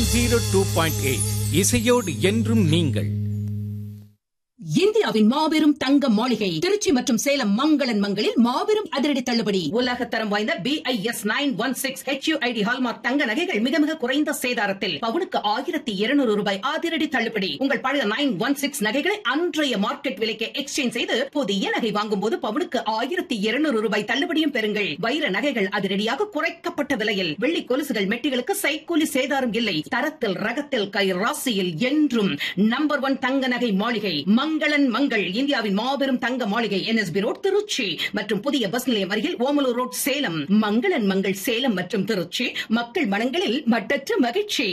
zero two point eight இசையோடு என்றும் நீங்கள் இந்தியாவின் மாபெரும் தங்க மாளிகை திருச்சி மற்றும் சேலம் மங்களன் மங்களில் மாபெரும் அதிரடி தள்ளுபடி உலக தரம் வாய்ந்த B I S nine one six H U I D hallmark தங்க நகைகள் மிக மிக குறைந்த சேதாரத்தில் பவுனுக்கு ஆயிரத்தி இருநூறு ரூபாய் அதிரடி தள்ளுபடி உங்கள் பழைய நைன் ஒன் சிக்ஸ் நகைகளை அன்றைய மார்க்கெட் விலைக்கு எக்ஸ்சேஞ்ச் செய்து புதிய நகை வாங்கும் போது பவுனுக்கு ஆயிரத்தி இருநூறு ரூபாய் தள்ளுபடியும் பெறுங்கள் வைர நகைகள் அதிரடியாக குறைக்கப்பட்ட விலையில் வெள்ளி கொலுசுகள் மெட்டிகளுக்கு சைக்கூலி சேதாரம் இல்லை தரத்தில் ரகத்தில் கை ராசியில் என்றும் நம்பர் ஒன் தங்க நகை மாளிகை மங்களன் மங்கள் இந்தியாவின் மாபெரும் தங்க மாளிகை என்எஸ்பி ரோட் திருச்சி மற்றும் புதிய பஸ் நிலையம் அருகில் ஓமலூர் ரோட் சேலம் மங்களன் மங்கள் சேலம் மற்றும் திருச்சி மக்கள் மனங்களில் மட்டற்ற மகிழ்ச்சி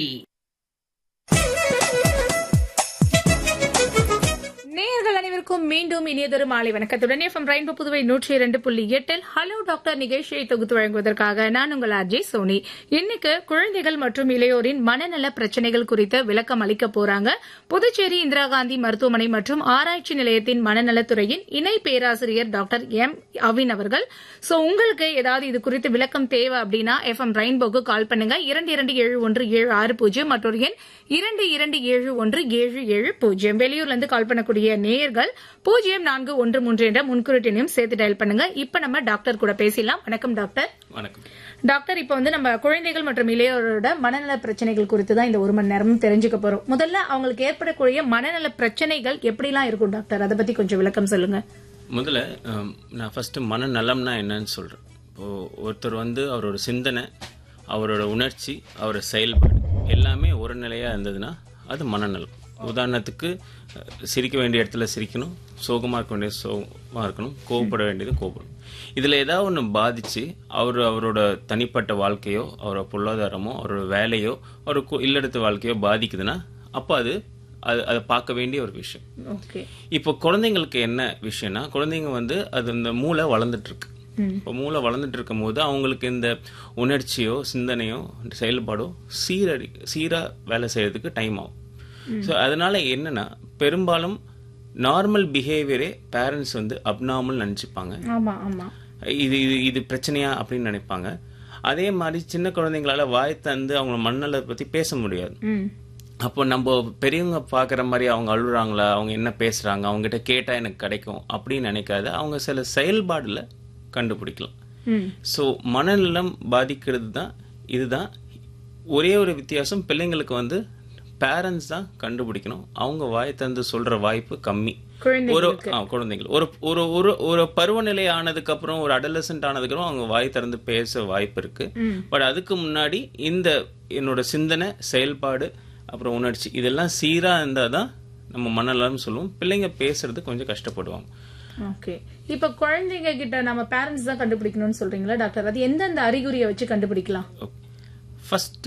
நேயர்கள் அனைவருக்கும் மீண்டும் இனியதொரு மாலை வணக்கத்துடன் எஃப்எம் ரெயின்போ புதுவை நூற்றி இரண்டு புள்ளி எட்டில் ஹலோ டாக்டர் நிகழ்ச்சியை தொகுத்து வழங்குவதற்காக நான் உங்கள் அஜய் சோனி இன்னைக்கு குழந்தைகள் மற்றும் இளையோரின் மனநல பிரச்சனைகள் குறித்த விளக்கம் அளிக்க போறாங்க புதுச்சேரி இந்திரா காந்தி மருத்துவமனை மற்றும் ஆராய்ச்சி நிலையத்தின் மனநலத்துறையின் இணை பேராசிரியர் டாக்டர் எம் அவின் அவர்கள் சோ உங்களுக்கு ஏதாவது இது குறித்து விளக்கம் தேவை அப்படின்னா எஃப்எம் ரெயின்போக்கு கால் பண்ணுங்க இரண்டு இரண்டு ஏழு ஒன்று ஏழு ஆறு பூஜ்ஜியம் மற்றொரு எண் இரண்டு இரண்டு ஏழு ஒன்று ஏழு ஏழு பூஜ்ஜியம் வெளியூர்ல இருந்து கால் பண்ணக்கூடிய நேயர்கள் பூஜ்ஜியம் நான்கு ஒன்று மூன்று என்ற முன்குறிட்டினையும் சேர்த்து டயல் பண்ணுங்க இப்ப நம்ம டாக்டர் கூட பேசலாம் வணக்கம் டாக்டர் வணக்கம் டாக்டர் இப்ப வந்து நம்ம குழந்தைகள் மற்றும் இளையோரோட மனநல பிரச்சனைகள் குறித்து தான் இந்த ஒரு மணி நேரம் தெரிஞ்சுக்க போறோம் முதல்ல அவங்களுக்கு ஏற்படக்கூடிய மனநல பிரச்சனைகள் எப்படிலாம் இருக்கும் டாக்டர் அதை பத்தி கொஞ்சம் விளக்கம் சொல்லுங்க முதல்ல ஹம், நான் ஃபர்ஸ்ட் மனநலம்னா என்னன்னு சொல்றேன் இப்போ ஒருத்தர் வந்து அவரோட சிந்தனை அவரோட உணர்ச்சி அவரோட செயல்பாடு எல்லாமே ஒரு நிலையா இருந்ததுன்னா அது மனநலம் உதாரணத்துக்கு அஹ், சிரிக்க வேண்டிய இடத்துல சிரிக்கணும் சோகமா இருக்க வேண்டியது சோகமா இருக்கணும் கோவப்பட வேண்டியது கோபப்படணும் இதுல ஏதாவது ஒன்று பாதிச்சு அவர் அவரோட தனிப்பட்ட வாழ்க்கையோ அவரோட பொருளாதாரமோ அவரோட வேலையோ அவர் கு- இல்லறத்து வாழ்க்கையோ பாதிக்குதுன்னா அப்போ அது அது அதை பார்க்க வேண்டிய ஒரு விஷயம் ஓகே இப்போ குழந்தைங்களுக்கு என்ன விஷயம்னா குழந்தைங்க வந்து அது இந்த மூளை வளர்ந்துட்டு இருக்கு இப்போ மூளை வளர்ந்துட்டு இருக்கும் போது அவங்களுக்கு இந்த உணர்ச்சியோ சிந்தனையோ செயல்பாடோ சீரடி சீரா வேலை செய்யறதுக்கு டைம் ஆகும் ஸோ அதனால என்னன்னா பெரும்பாலும் நார்மல் பிஹேவியரே பேரண்ட்ஸ் வந்து அப்நார்மல் நினச்சிப்பாங்க ஆமா ஆமா இது இது இது பிரச்சனையா அப்படின்னு நினைப்பாங்க அதே மாதிரி சின்ன குழந்தைங்களால வாய் தந்து அவங்க மண்ணலை பத்தி பேச முடியாது ம் அப்போ நம்ம பெரியவங்க பார்க்குற மாதிரி அவங்க அழுகுறாங்களா அவங்க என்ன பேசுறாங்க அவங்ககிட்ட கேட்டா எனக்கு கிடைக்கும் அப்படின்னு நினைக்காத அவங்க சில செயல்பாடுல கண்டுபிடிக்கலாம் ம் ஸோ மனநலம் பாதிக்கிறது தான் இதுதான் ஒரே ஒரு வித்தியாசம் பிள்ளைங்களுக்கு வந்து பேரண்ட்ஸ் தான் கண்டுபிடிக்கணும் அவங்க வாய் தந்து சொல்ற வாய்ப்பு கம்மி ஒரு ஆ, குழந்தைகள் ஒரு ஒரு ஒரு ஒரு பருவநிலை ஆனதுக்கு அப்புறம் ஒரு அடலசன்ட் ஆனதுக்கு அப்புறம் அவங்க வாய் திறந்து பேச வாய்ப்பு இருக்கு பட் அதுக்கு முன்னாடி இந்த என்னோட சிந்தனை செயல்பாடு அப்புறம் உணர்ச்சி இதெல்லாம் சீரா இருந்தா தான் நம்ம மனநலம் சொல்லுவோம் பிள்ளைங்க பேசுறது கொஞ்சம் கஷ்டப்படுவாங்க ஓகே இப்ப குழந்தைங்க கிட்ட நம்ம பேரண்ட்ஸ் தான் கண்டுபிடிக்கணும்னு சொல்றீங்களா டாக்டர் அது எந்தெந்த அறிகுறியை வச்சு கண்டுபிடிக்கலாம் ஃபர்ஸ்ட்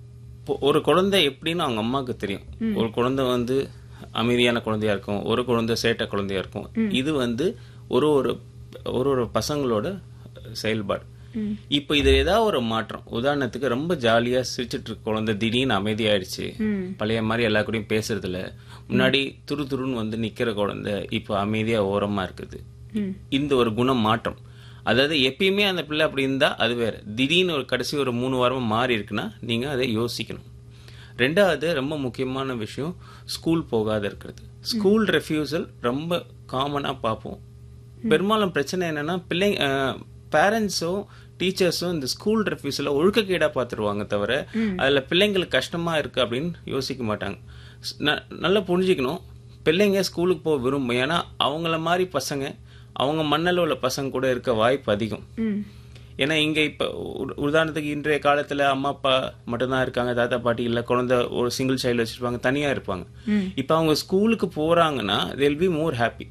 ஒரு குழந்தை எப்படின்னு அவங்க அம்மாவுக்கு தெரியும் ஒரு குழந்தை வந்து அமைதியான குழந்தையா இருக்கும் ஒரு குழந்தை சேட்டை குழந்தையா இருக்கும் இது வந்து ஒரு ஒரு ஒரு ஒரு பசங்களோட செயல்பாடு இப்போ இது ஏதாவது ஒரு மாற்றம் உதாரணத்துக்கு ரொம்ப ஜாலியா சிரிச்சிட்டு இருக்க குழந்தை திடீர்னு அமைதியாயிடுச்சு பழைய மாதிரி எல்லா கூடயும் பேசுறது இல்ல முன்னாடி துரு துருன்னு வந்து நிக்கிற குழந்தை இப்போ அமைதியா ஓரமா இருக்குது இந்த ஒரு குணம் மாற்றம் அதாவது எப்பயுமே அந்த பிள்ளை அப்படி இருந்தா அது வேற திடீர்னு ஒரு கடைசி ஒரு மூணு வாரமா மாறி இருக்குன்னா நீங்க அதை யோசிக்கணும் ரெண்டாவது ரொம்ப முக்கியமான விஷயம் ஸ்கூல் போகாத இருக்கிறது ஸ்கூல் ரெஃப்யூசல் ரொம்ப காமனா பார்ப்போம் பெரும்பாலும் பிரச்சனை என்னன்னா பிள்ளைங்க பேரண்ட்ஸும் டீச்சர்ஸும் இந்த ஸ்கூல் ரெஃப்யூசல ஒழுக்கக்கேடா பார்த்துருவாங்க தவிர அதுல பிள்ளைங்களுக்கு கஷ்டமா இருக்கு அப்படின்னு யோசிக்க மாட்டாங்க ஸ்- ந- நல்லா புரிஞ்சுக்கணும் பிள்ளைங்க ஸ்கூலுக்கு போக விரும்பும் ஏன்னா அவங்கள மாதிரி பசங்க அவங்க மண்ணல உள்ள பசங்க கூட இருக்க வாய்ப்பு அதிகம் ஏன்னா இங்க இப்ப உ- உதாரணத்துக்கு இன்றைய காலத்துல அம்மா அப்பா மட்டும்தான் இருக்காங்க தாத்தா பாட்டி இல்ல குழந்தை ஒரு சிங்கிள் சைல்டு வச்சிருப்பாங்க தனியா இருப்பாங்க இப்ப அவங்க ஸ்கூலுக்கு போறாங்கன்னா they'll பி மோர் ஹாப்பி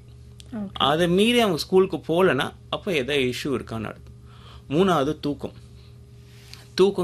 அதை மீறி அவங்க ஸ்கூலுக்கு போகலன்னா அப்ப ஏதோ இஷ்யூ இருக்கான்னு அர்த்தம் மூணாவது தூக்கம் தூக்கம்